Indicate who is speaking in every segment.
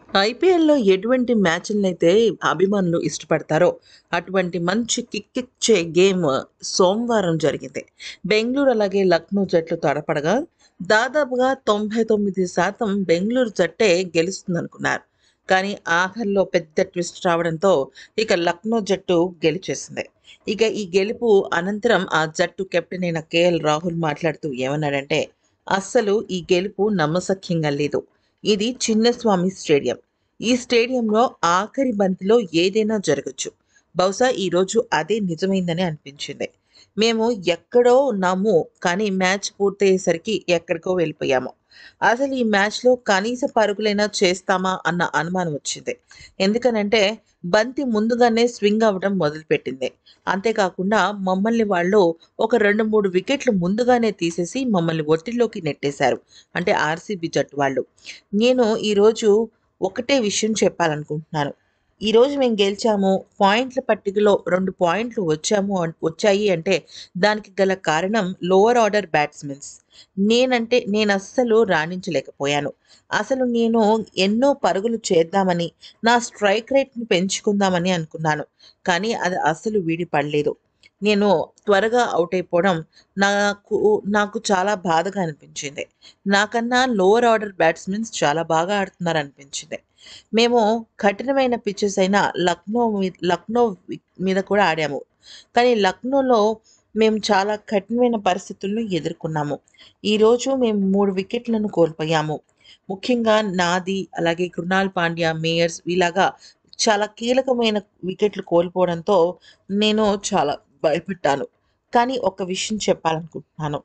Speaker 1: ఐపీఎల్‌లో ఎటువంటి మ్యాచ్‌లనైతే అభిమానులు ఇష్టపడతారో, అటువంటి మంచి కిక్కిచ్చే గేమ్ సోమవారం జరిగింది. బెంగుళూరు అలాగే లక్నో జట్లు తలపడగా, దాదాపుగా 99% బెంగుళూరు జట్టే గెలుస్తుందనుకున్నారు. కానీ ఆఖర్లో పెద్ద ట్విస్ట్ రావడంతో ఇక లక్నో జట్టు గెలిచేసింది. ఇక ఈ గెలుపు అనంతరం ఆ జట్టు కెప్టెన్ అయిన కేఎల్ రాహుల్ మాట్లాడుతూ ఏమన్నాడంటే, అస్సలు ఈ గెలుపు నమ్మశక్యంగా లేదు. ఇది చిన్నస్వామి స్టేడియం. ఈ స్టేడియంలో ఆఖరి బంతిలో ఏదైనా జరగొచ్చు. బహుశా ఈరోజు అదే నిజమైందని అనిపించింది. మేము ఎక్కడో ఉన్నాము కానీ మ్యాచ్ పూర్తయ్యేసరికి ఎక్కడికో వెళ్ళిపోయాము. అసలు ఈ మ్యాచ్‌లో కనీస పరుగులైనా చేస్తామా అన్న అనుమానం వచ్చింది. ఎందుకనంటే బంతి ముందుగానే స్వింగ్ అవ్వడం మొదలుపెట్టింది. అంతేకాకుండా మమ్మల్ని వాళ్ళు ఒక 2, 3 వికెట్లు ముందుగానే తీసేసి మమ్మల్ని ఒత్తిడిలోకి నెట్టేశారు. అంటే ఆర్‌సీబీ జట్టు వాళ్ళు. నేను ఈరోజు ఒకటే విషయం చెప్పాలనుకుంటున్నాను. ఈరోజు మేము గెలిచాము. పాయింట్ల పట్టికలో 2 పాయింట్లు వచ్చాము అన్ వచ్చాయి అంటే దానికి గల కారణం లోవర్ ఆర్డర్ బ్యాట్స్‌మెన్స్. నేనంటే నేనస్సలు రాణించలేకపోయాను. అసలు నేను ఎన్నో పరుగులు చేద్దామని, నా స్ట్రైక్ రేట్‌ని పెంచుకుందామని అనుకున్నాను. కానీ అది అస్సలు వీడి పడలేదు. నేను త్వరగా ఔట్ అయిపోవడం నాకు నాకు చాలా బాధగా అనిపించింది. నాకన్నా లోవర్ ఆర్డర్ బ్యాట్స్‌మెన్స్ చాలా బాగా ఆడుతున్నారనిపించింది. మేము కఠినమైన పిచెస్ అయిన లక్నో మీ లక్నో వి మీద కూడా ఆడాము. కానీ లక్నోలో మేము చాలా కఠినమైన పరిస్థితులను ఎదుర్కొన్నాము. ఈరోజు మేము 3 వికెట్లను కోల్పోయాము. ముఖ్యంగా నాది, అలాగే కృణాల్ పాండ్యా, మేయర్స్ ఇలాగా చాలా కీలకమైన వికెట్లు కోల్పోవడంతో నేను చాలా భయపడ్డాను. కానీ ఒక విషయం చెప్పాలనుకుంటున్నాను.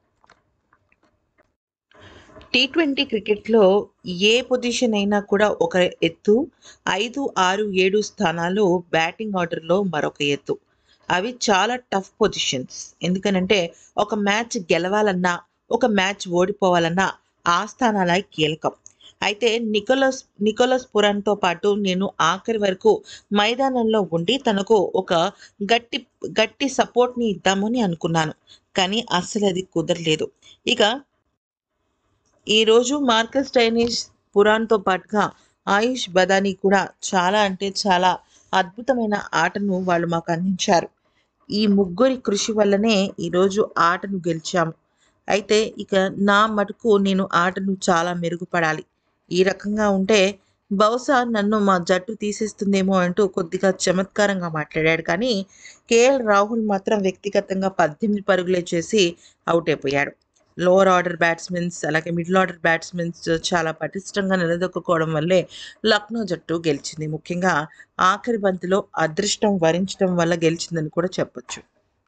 Speaker 1: టీ20 క్రికెట్‌లో ఏ పొజిషన్ అయినా కూడా ఒక ఎత్తు. 5, 6, 7 స్థానాలు బ్యాటింగ్ ఆర్డర్‌లో మరొక ఎత్తు. అవి చాలా టఫ్ పొజిషన్స్. ఎందుకనంటే ఒక మ్యాచ్ గెలవాలన్నా, ఒక మ్యాచ్ ఓడిపోవాలన్నా ఆ స్థానాలే కీలకం. అయితే నికోలస్ నికోలస్ పురాన్‌తో పాటు నేను ఆఖరి వరకు మైదానంలో ఉండి తనకు ఒక గట్టి గట్టి సపోర్ట్‌ని ఇద్దామని అనుకున్నాను. కానీ అస్సలది కుదరలేదు. ఇక ఈరోజు మార్కస్ స్టోయినిస్, పురాన్‌తో పాటుగా ఆయుష్ బదాని కూడా చాలా అంటే చాలా అద్భుతమైన ఆటను వాళ్ళు మాకు అందించారు. ఈ ముగ్గురి కృషి వల్లనే ఈరోజు ఆటను గెలిచాము. అయితే ఇక నా మటుకు నేను ఆటను చాలా మెరుగుపడాలి. ఈ రకంగా ఉంటే బహుశా నన్ను మా జట్టు తీసేస్తుందేమో అంటూ కొద్దిగా చమత్కారంగా మాట్లాడాడు. కానీ కేఎల్ రాహుల్ మాత్రం వ్యక్తిగతంగా 18 పరుగులే చేసి ఔట్ అయిపోయాడు. లోవర్ ఆర్డర్ బ్యాట్స్‌మెన్స్ అలాగే మిడిల్ ఆర్డర్ బ్యాట్స్‌మెన్స్ చాలా పటిష్టంగా నిలదొక్కుకోవడం వల్లే లక్నో జట్టు గెలిచింది. ముఖ్యంగా ఆఖరి బంతిలో అదృష్టం వరించడం వల్ల గెలిచిందని కూడా చెప్పొచ్చు.